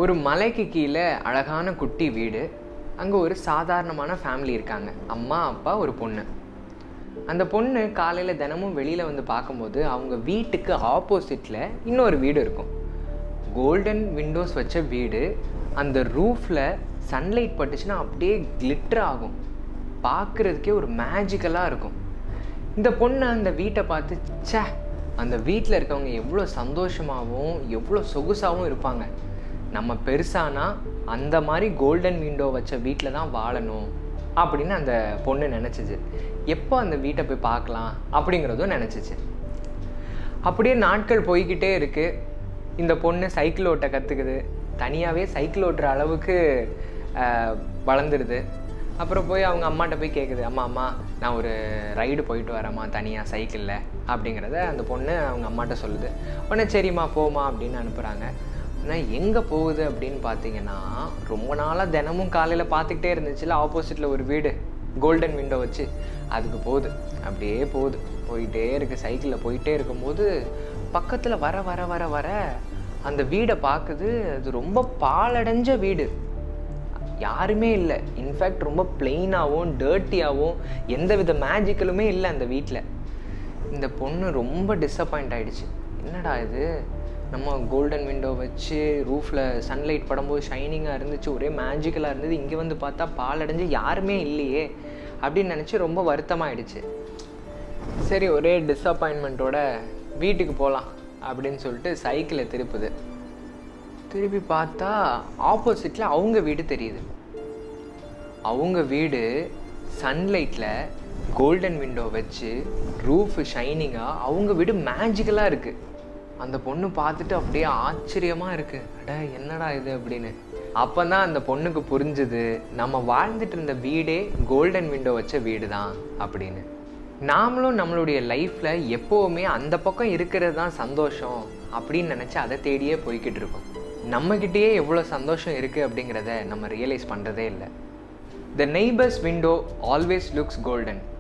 ஒரு மலைக்கு கீழே அழகான குட்டி வீடு அங்கே ஒரு சாதாரணமான ஃபேமிலி இருக்காங்க அம்மா அப்பா ஒரு பொண்ணு அந்த பொண்ணு காலையில் தினமும் வெளியில் வந்து பார்க்கும்போது அவங்க வீட்டுக்கு ஆப்போசிட்டில் இன்னொரு வீடு இருக்கும் கோல்டன் விண்டோஸ் வச்ச வீடு அந்த ரூஃபில் சன்லைட் பட்டுச்சுன்னா அப்படியே கிளிட்டர் ஆகும் பார்க்குறதுக்கே ஒரு மேஜிக்கலாக இருக்கும் இந்த பொண்ணு அந்த வீட்டை பார்த்து ச்சே அந்த வீட்டில் இருக்கவங்க எவ்வளோ சந்தோஷமாகவும் எவ்வளோ சொகுசாகவும் இருப்பாங்க நம்ம பெருசானா அந்த மாதிரி கோல்டன் விண்டோ வச்ச வீட்டில் தான் வாழணும் அப்படின்னு அந்த பொண்ணு நினச்சிச்சு எப்போ அந்த வீட்டை போய் பார்க்கலாம் அப்படிங்கிறதும் நினச்சிச்சு அப்படியே நாட்கள் போய்கிட்டே இருக்குது இந்த பொண்ணு சைக்கிள் ஓட்ட கற்றுக்குது தனியாகவே சைக்கிள் ஓட்டுற அளவுக்கு ஆஹ், வளர்ந்துடுது அப்புறம் போய் அவங்க அம்மாட்ட போய் கேட்குது அம்மா அம்மா நான் ஒரு ரைடு போயிட்டு வரேம்மா தனியாக சைக்கிளில் அப்படிங்கிறத அந்த பொண்ணு அவங்க அம்மாட்ட சொல்லுது உடனே சரிம்மா போமா அப்படின்னு அனுப்புகிறாங்க ஆனால் எங்கே போகுது அப்படின்னு பார்த்தீங்கன்னா ரொம்ப நாளாக தினமும் காலையில் பார்த்துக்கிட்டே இருந்துச்சுல ஆப்போசிட்டில் ஒரு வீடு கோல்டன் விண்டோ வச்சு அதுக்கு போகுது அப்படியே போகுது போயிட்டே இருக்கு சைக்கிளில் போயிட்டே இருக்கும்போது பக்கத்தில் வர வர வர வர அந்த வீடை பார்க்குது அது ரொம்ப பாழடைஞ்ச வீடு யாருமே இல்லை இன்ஃபேக்ட் ரொம்ப பிளெயினாகவும் டர்ட்டியாகவும் எந்த வித மேஜிக்கலுமே இல்லை அந்த வீட்டில் இந்த பொண்ணு ரொம்ப டிசப்பாயிண்ட் ஆயிடுச்சு என்னடா இது நம்ம கோல்டன் விண்டோ வச்சு ரூஃபில் சன்லைட் படும்போது ஷைனிங்காக இருந்துச்சு ஒரே மேஜிக்கலாக இருந்தது இங்கே வந்து பார்த்தா பாலடைஞ்சு யாருமே இல்லையே அப்படின்னு நினச்சி ரொம்ப வருத்தமாயிடுச்சு சரி ஒரே டிஸப்பாயின்மெண்ட்டோட வீட்டுக்கு போகலாம் அப்படின்னு சொல்லிட்டு சைக்கிளை திருப்புது திருப்பி பார்த்தா ஆப்போசிட்டில் அவங்க வீடு தெரியுது அவங்க வீடு சன்லைட்டில் கோல்டன் விண்டோ வச்சு ரூஃப் ஷைனிங்காக அவங்க வீடு மேஜிக்கலாக இருக்குது அந்த பொண்ணு பார்த்துட்டு அப்படியே ஆச்சரியமாக இருக்குது அட என்னடா இது அப்படின்னு அப்போ தான் அந்த பொண்ணுக்கு புரிஞ்சுது நம்ம வாழ்ந்துட்டு இருந்த வீடே கோல்டன் விண்டோ வச்ச வீடு தான் அப்படின்னு நாமளும் நம்மளுடைய லைஃப்பில் எப்போவுமே அந்த பக்கம் இருக்கிறது தான் சந்தோஷம் அப்படின்னு நினச்சி அதை தேடியே போய்கிட்டு இருக்கோம் நம்மக்கிட்டேயே எவ்வளோ சந்தோஷம் இருக்குது அப்படிங்கிறத நம்ம ரியலைஸ் பண்ணுறதே இல்லை the neighbours window always looks golden